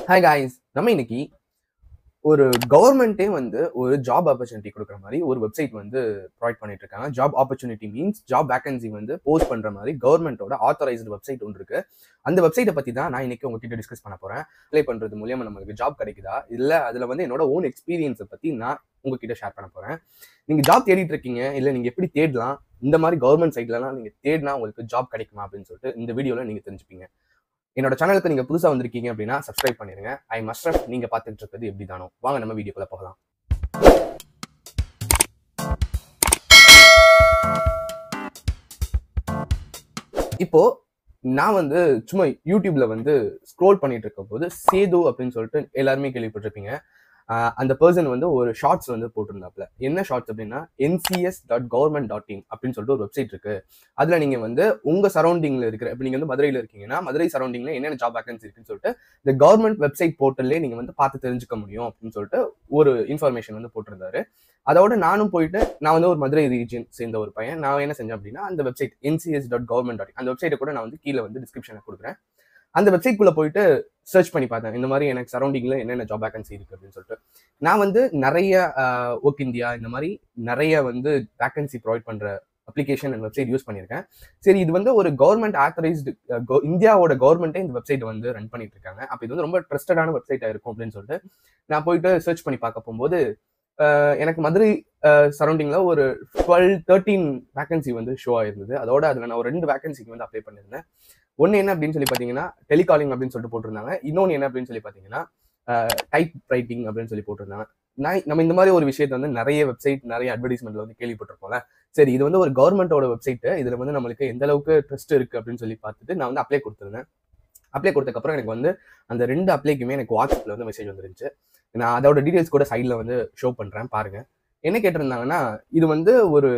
hi guys நம்ம இன்னைக்கு ஒரு கவர்மெண்ட்டே வந்து ஒரு ஜாப் ஆப்பர்ச்சுனிட்டி கொடுக்குற மாதிரி ஒரு வெப்சைட் வந்து ப்ரொவைட் பண்ணிட்டு இருக்காங்க job opportunity means job vacancy வந்து போஸ்ட் பண்ற மாதிரி கவர்மெண்ட்டோட ஆத்தரைஸ்டு வெப்சைட் ஒன்று இருக்கு அந்த வெப்சைட்டை பத்தி தான் நான் இன்னைக்கு உங்ககிட்ட டிஸ்கஸ் பண்ண போறேன் அப்ளை பண்றது மூலியமா நம்மளுக்கு ஜாப் கிடைக்குதா இல்ல அதுல வந்து என்னோட ஓன் எக்ஸ்பீரியன்ஸை பத்தி நான் உங்ககிட்ட ஷேர் பண்ண போறேன் நீங்க ஜாப் தேடிட்டு இருக்கீங்க இல்ல நீங்க எப்படி தேடலாம் இந்த மாதிரி கவர்மெண்ட் சைட்லலாம் நீங்க தேடினா உங்களுக்கு ஜாப் கிடைக்குமா அப்படின்னு சொல்லிட்டு இந்த வீடியோல நீங்க தெரிஞ்சுப்பீங்க என்னோட சேனலுக்கு நீங்க புதுசா வந்திருக்கீங்க அப்படின்னா சப்ஸ்கிரைப் பண்ணிருங்க ஐ மஸ்ட் நீங்க பார்த்துட்டு இருக்கிறது எப்படி தானோ வாங்க நம்ம வீடியோக்குள்ள போகலாம் இப்போ நான் வந்து சும்மா யூடியூப்ல வந்து ஸ்க்ரோல் பண்ணிட்டு இருக்கும் போது சேது அப்படின்னு சொல்லிட்டு எல்லாருமே கேள்விப்பட்டிருப்பீங்க ஆஹ் அந்த பர்சன் வந்து ஒரு ஷார்ட்ஸ் வந்து போட்டிருந்தாப்ல என்ன ஷார்ட்ஸ் அப்படின்னா NCS dot government dot in அப்படின்னு சொல்லிட்டு ஒரு வெப்சைட் இருக்கு அதுல நீங்க வந்து உங்க சரௌண்டிங்ல இருக்கிற இப்போ நீங்க வந்து மதுரையில இருக்கீங்கன்னா மதுரை சரௌண்டிங்ல என்னென்ன ஜாப் வேகன்சி இருக்குன்னு சொல்லிட்டு இந்த கவர்மெண்ட் வெப்சைட் போர்ட்டல்லே நீங்க வந்து பார்த்து தெரிஞ்சுக்க முடியும் அப்படின்னு சொல்லிட்டு ஒரு இன்ஃபர்மேஷன் வந்து போட்டிருந்தாரு அதோட நானும் போயிட்டு நான் வந்து ஒரு மதுரை ரீஜன் சேர்ந்த ஒரு பையன் நான் என்ன செஞ்சேன் அப்படின்னா அந்த website NCS dot government dot அந்த வெப்சைட்டை கூட நான் வந்து கீழே வந்து டிஸ்கிரிப்ஷனில் கொடுக்குறேன் அந்த வெப்சைட் குள்ள போயிட்டு சர்ச் பண்ணி பார்த்தேன் இந்த மாதிரி எனக்கு சரௌண்டிங்ல என்னென்ன ஜாப் வேகன்சி இருக்கு அப்படின்னு சொல்லிட்டு நான் வந்து நிறைய ஒர்க் இந்தியா இந்த மாதிரி நிறைய வந்து வேகன்சி ப்ரொவைட் பண்ற அப்ளிகேஷன் அண்ட் வெப்சைட் யூஸ் பண்ணியிருக்கேன் சரி இது வந்து ஒரு கவர்மெண்ட் ஆத்தரைஸ்டு இந்தியாவோட கவர்மெண்ட்டே இந்த வெப்சைட் வந்து ரன் பண்ணிட்டு இருக்காங்க அப்போ இது வந்து ரொம்ப ட்ரஸ்டடான வெப்சைட்டாக இருக்கும் அப்படின்னு சொல்லிட்டு நான் போயிட்டு சர்ச் பண்ணி பார்க்க போகும்போது அஹ், எனக்கு மதுரை சரௌண்டிங்கில் ஒரு டுவெல் தேர்ட்டீன் வேகன்சி வந்து ஷோ ஆயிருந்தது அதோட அதில் நான் ஒரு ரெண்டு வேகன்சிக்கு வந்து அப்ளை பண்ணியிருந்தேன் ஒன்று என்ன அப்படின்னு சொல்லி பார்த்தீங்கன்னா டெலிகாலிங் அப்படின்னு சொல்லிட்டு போட்டிருந்தாங்க இன்னொன்று என்ன அப்படின்னு சொல்லி பார்த்தீங்கன்னா டைப் ரைட்டிங் அப்படின்னு சொல்லி போட்டிருந்தாங்க நான் நம்ம இந்த மாதிரி ஒரு விஷயத்தை வந்து நிறைய வெப்சைட் நிறைய அட்வர்டைஸ்மெண்ட்ல வந்து கேள்விப்பட்டிருக்கோம்ல சரி இது வந்து ஒரு கவர்மெண்டோட வெப்சைட் இதுல வந்து நம்மளுக்கு எந்த அளவுக்கு ட்ரஸ்ட் இருக்கு அப்படின்னு சொல்லி பார்த்துட்டு நான் வந்து அப்ளை கொடுத்துருந்தேன் அப்ளை கொடுத்ததுக்கப்புறம் எனக்கு வந்து அந்த ரெண்டு அப்ளைக்குமே எனக்கு வாட்ஸ்அப்ல வந்து மெசேஜ் வந்துருந்துச்சு நான் அதோட டீடைல்ஸ் கூட சைடில் வந்து ஷோ பண்றேன் பாருங்க என்ன கேட்டிருந்தாங்கன்னா இது வந்து ஒரு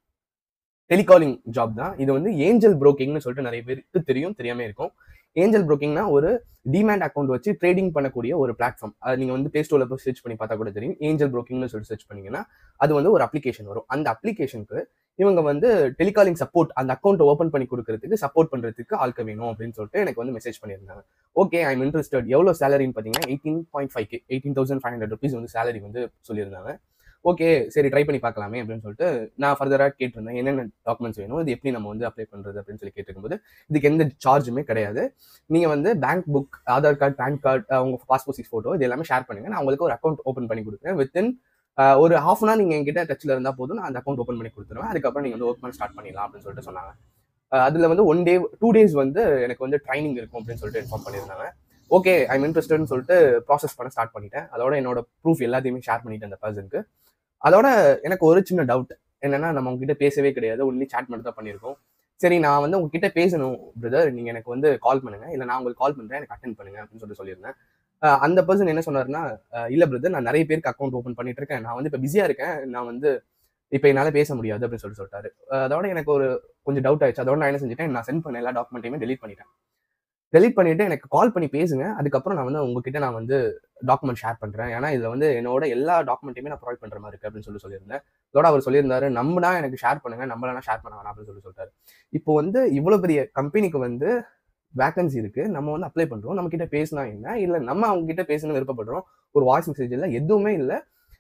டெலிகாலிங் ஜாப் தான் இது வந்து ஏஞ்சல் புரோக்கிங்னு சொல்லிட்டு நிறைய பேருக்கு தெரியும் தெரியாம இருக்கும் ஏஞ்சல் புரோக்கிங்னா ஒரு டிமேண்ட் அக்கௌண்ட் வச்சு ட்ரேடிங் பண்ணக்கூடிய ஒரு பிளாட்ஃபார்ம் அது நீங்க வந்து பிளே ஸ்டோர்ல போய் சர்ச் பண்ணி பார்த்தா கூட தெரியும் ஏஞ்சல் புரோக்கிங்னு சொல்லிட்டு சர்ச் பண்ணீங்கன்னா அது வந்து ஒரு அப்ளிகேஷன் வரும் அந்த அப்ளிகேஷனுக்கு இவங்க வந்து டெலிகாலிங் சப்போர்ட் அந்த அக்கௌண்ட் ஓப்பன் பண்ணி கொடுக்கறதுக்கு சப்போர்ட் பண்றதுக்கு ஆட்கள் வேணும் அப்படின்னு சொல்லிட்டு எனக்கு வந்து மெசேஜ் பண்ணியிருந்தாங்க ஓகே ஐம் இன்ட்ரெஸ்டட் எவ்வளோ சேலரின்னு பார்த்தீங்கன்னா eighteen point five eighteen thousand five hundred rupees வந்து சேலரி வந்து சொல்லியிருந்தாங்க ஓகே சரி ட்ரை பண்ணி பார்க்கலாமே அப்படின்னு சொல்லிட்டு நான் ஃபர்தராக கேட்டிருந்தேன் என்னென்ன டாக்குமெண்ட்ஸ் வேணும் இது எப்படி நம்ம வந்து அப்ளை பண்ணுறது அப்படின்னு சொல்லி கேட்டிருக்கும்போது இதுக்கு எந்த சார்ஜுமே கிடையாது நீங்கள் வந்து bank book Aadhaar card PAN card உங்கள் பாஸ்போர்ட் சைஸ் ஃபோட்டோ இது எல்லாமே ஷேர் பண்ணுங்க நான் உங்களுக்கு ஒரு அக்கௌண்ட் ஓப்பன் பண்ணி கொடுக்குறேன் வித்தின் ஒரு ஹாஃப் அன் ஹவர் நீங்கள் என்கிட்ட டச்சில் இருந்தால் போதும் நான் அந்த அக்கௌண்ட் ஓப்பன் பண்ணி கொடுத்துருவேன் அதுக்கப்புறம் நீங்கள் வந்து ஒர்க் பண்ண ஸ்டார்ட் பண்ணிடலாம் அப்படின்னு சொல்லிட்டு சொன்னாங்க அதில் வந்து ஒன் டே டூ டேஸ் வந்து எனக்கு வந்து ட்ரைனிங் இருக்கும் அப்படின்னு சொல்லிட்டு இன்ஃபார்ம் பண்ணியிருந்தாங்க ஓகே ஐம் இன்ட்ரெஸ்டட்னு சொல்லிட்டு ப்ராசஸ் பண்ண ஸ்டார்ட் பண்ணிட்டேன் அதோட என்னோட ப்ரூஃப் எல்லாத்தையுமே ஷேர் பண்ணிட்டேன் அந்த பர்சனுக்கு அதோட எனக்கு ஒரு சின்ன டவுட் என்னன்னா நம்ம உங்ககிட்ட பேசவே கிடையாது ஒன்லி சாட் மட்டும் தான் பண்ணியிருக்கோம் சரி நான் வந்து உங்ககிட்ட பேசணும் பிரதர் நீங்க எனக்கு வந்து கால் பண்ணுங்க இல்லை நான் உங்களுக்கு கால் பண்றேன் எனக்கு அட்டன் பண்ணுங்க அப்படின்னு சொல்லிட்டு சொல்லியிருந்தேன் அஹ் அந்த பர்சன் என்ன சொன்னாருன்னா அஹ் இல்ல பிரதர் நான் நிறைய பேருக்கு அக்கௌண்ட் ஓப்பன் பண்ணிட்டு இருக்கேன் நான் வந்து இப்போ பிஸியா இருக்கேன் நான் வந்து இப்போ என்னால் பேச முடியாது அப்படின்னு சொல்லிட்டு சொல்லிட்டாரு அஹ் அதோட எனக்கு ஒரு கொஞ்சம் டவுட் ஆயிடுச்சு அதோட நான் என்ன செஞ்சுட்டேன் நான் சென்ட் பண்ண எல்லா டாக்குமெண்ட்டையுமே டெலிட் பண்ணிட்டேன் டெலிட் பண்ணிட்டு எனக்கு கால் பண்ணி பேசுங்க அதுக்கப்புறம் நான் வந்து உங்ககிட்ட நான் வந்து டாக்குமெண்ட் ஷேர் பண்றேன் ஏன்னா இதுல வந்து என்னோட எல்லா டாக்குமெண்ட்டையுமே நான் ப்ரொவைட் பண்ற மாதிரி இருக்கு அப்படின்னு சொல்லி சொல்லியிருந்தேன் இதோட அவர் சொல்லியிருந்தாரு நம்பினா எனக்கு ஷேர் பண்ணுங்க நம்மளாம் ஷேர் பண்ண வேணாம் அப்படின்னு சொல்லி சொல்லிட்டாரு இப்போ வந்து இவ்வளவு பெரிய கம்பெனிக்கு வந்து வேகன்சி இருக்கு நம்ம வந்து அப்ளை பண்றோம் நம்ம கிட்ட பேசினா என்ன இல்ல நம்ம அவங்க கிட்ட பேசணும் விருப்பப்படுறோம் ஒரு வாய்ஸ் மெசேஜ் இல்ல எதுவுமே இல்ல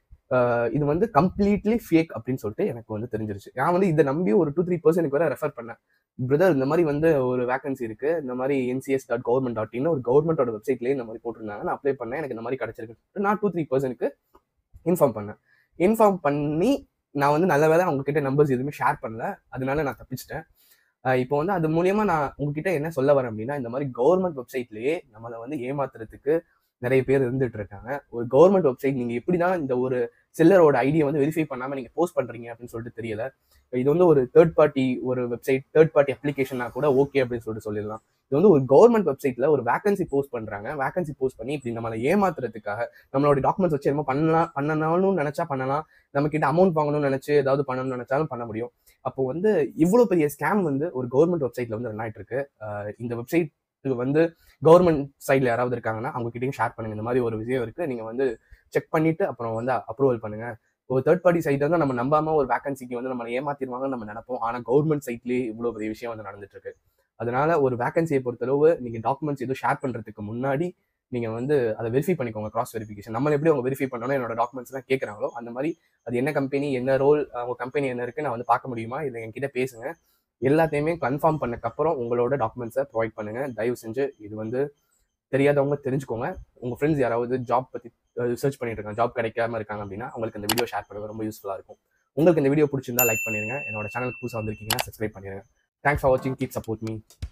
ஆஹ் இது வந்து கம்ப்ளீட்லி ஃபேக் அப்படின்னு சொல்லிட்டு எனக்கு வந்து தெரிஞ்சிருச்சு நான் வந்து இதை நம்பி ஒரு டூ த்ரீ பர்சனுக்கு வர ரெஃபர் பண்ணேன் பிரதர் இந்த மாதிரி வந்து ஒரு வேகன்சி இருக்கு இந்த மாதிரி NCS dot government dot in ஒரு கவர்மெண்டோட வெப்சைட்லேயே இந்த மாதிரி போட்டிருந்தாங்க நான் அப்ளை பண்ணேன் எனக்கு இந்த மாதிரி கிடைச்சிருக்கு நான் டூ த்ரீ பர்சனுக்கு இன்ஃபார்ம் பண்ணேன் இன்ஃபார்ம் பண்ணி நான் வந்து நல்ல வேலை உங்ககிட்ட நம்பர்ஸ் எதுவுமே ஷேர் பண்ணல அதனால நான் தப்பிச்சிட்டேன் ஆஹ் இப்போ வந்து அது மூலியமா நான் உங்ககிட்ட என்ன சொல்ல வரேன் அப்படின்னா இந்த மாதிரி கவர்மெண்ட் வெப்சைட்லயே நம்மளை வந்து ஏமாத்துறதுக்கு நிறைய பேர் இருந்துட்டு இருக்காங்க ஒரு கவர்மெண்ட் வெப்சைட் நீங்க எப்படிதான் இந்த ஒரு செல்லரோட ஐடியை வந்து வெரிஃபை பண்ணாம நீங்க போஸ்ட் பண்றீங்க அப்படின்னு சொல்லிட்டு தெரியல இது வந்து ஒரு தேர்ட் பார்ட்டி ஒரு வெப்சைட் தேர்ட் பார்ட்டி அப்ளிகேஷனா கூட ஓகே அப்படின்னு சொல்லிட்டு சொல்லிடலாம் இது வந்து ஒரு கவர்மெண்ட் வெப்சைட்ல ஒரு வேகன்சி போஸ்ட் பண்றாங்க வேகன்சி போஸ்ட் பண்ணி இப்படி நம்மளை ஏமாத்துறதுக்காக நம்மளோட டாக்குமெண்ட்ஸ் வச்சு என்னமோ பண்ணலாம் பண்ணணும்னு நினைச்சா பண்ணலாம் நம்ம கிட்ட அமௌண்ட் வாங்கணும்னு நினைச்சு ஏதாவது பண்ணணும்னு நினைச்சாலும் பண்ண முடியும் அப்போ வந்து இவ்வளவு பெரிய ஸ்கேம் வந்து ஒரு கவர்மெண்ட் வெப்சைட்ல வந்து ரன் ஆயிட்டு இருக்கு ஆஹ் இந்த வெப்சைட் வந்து கவர்மெண்ட் சைட்ல யாராவது இருக்காங்கன்னா அவங்க கிட்டயும் ஷேர் பண்ணுங்க இந்த மாதிரி ஒரு விஷயம் இருக்கு நீங்க வந்து செக் பண்ணிட்டு அப்புறம் வந்து அப்ரூவல் பண்ணுங்க ஒரு தேர்ட் பார்ட்டி சைட்ல தான் நம்ம நம்பாம ஒரு வேகன்சிக்கு வந்து நம்ம ஏமாத்திடுவாங்கன்னு நம்ம நினைப்போம் ஆனா கவர்மெண்ட் சைட்லயே இவ்வளவு பெரிய விஷயம் வந்து நடந்துட்டு இருக்கு அதனால ஒரு வேகன்சியை பொறுத்தளவு நீங்க டாக்குமெண்ட்ஸ் எதுவும் ஷேர் பண்றதுக்கு முன்னாடி நீங்கள் வந்து அதை வெரிஃபை பண்ணிக்கோங்க கிராஸ் வெரிஃபிகேஷன் நம்மள எப்படி அவங்க வெரிஃபை பண்ணணும் என்னோட டாக்குமெண்ட்ஸ்லாம் கேட்குறாங்களோ அந்த மாதிரி அது என்ன கம்பெனி என்ன ரோல் அவங்க கம்பெனி என்ன இருக்குன்னு நான் வந்து பார்க்க முடியுமா இதை என்கிட்ட பேசுங்க எல்லாத்தையுமே கன்ஃபார்ம் பண்ணக்கப்புறம் உங்களோட டாக்குமெண்ட்ஸை ப்ரொவைட் பண்ணுங்க தயவு செஞ்சு இது வந்து தெரியாதவங்க தெரிஞ்சுக்கோங்க உங்கள் ஃப்ரெண்ட்ஸ் யாராவது ஜாப் பற்றி சர்ச் பண்ணிட்டு இருக்காங்க ஜாப் கிடைக்காம இருக்காங்க அப்படின்னா அவங்களுக்கு இந்த வீடியோ ஷேர் பண்ணுறது ரொம்ப யூஸ்ஃபுல்லாக இருக்கும் உங்களுக்கு இந்த வீடியோ பிடிச்சிருந்தா லைக் பண்ணிருங்க என்னோட சேனலுக்கு புதுசாக வந்திருக்கீங்கன்னா சப்ஸ்கிரைப் பண்ணிருங்க தேங்க்ஸ் ஃபார் வாட்சிங் கீப் சப்போர்ட் மீ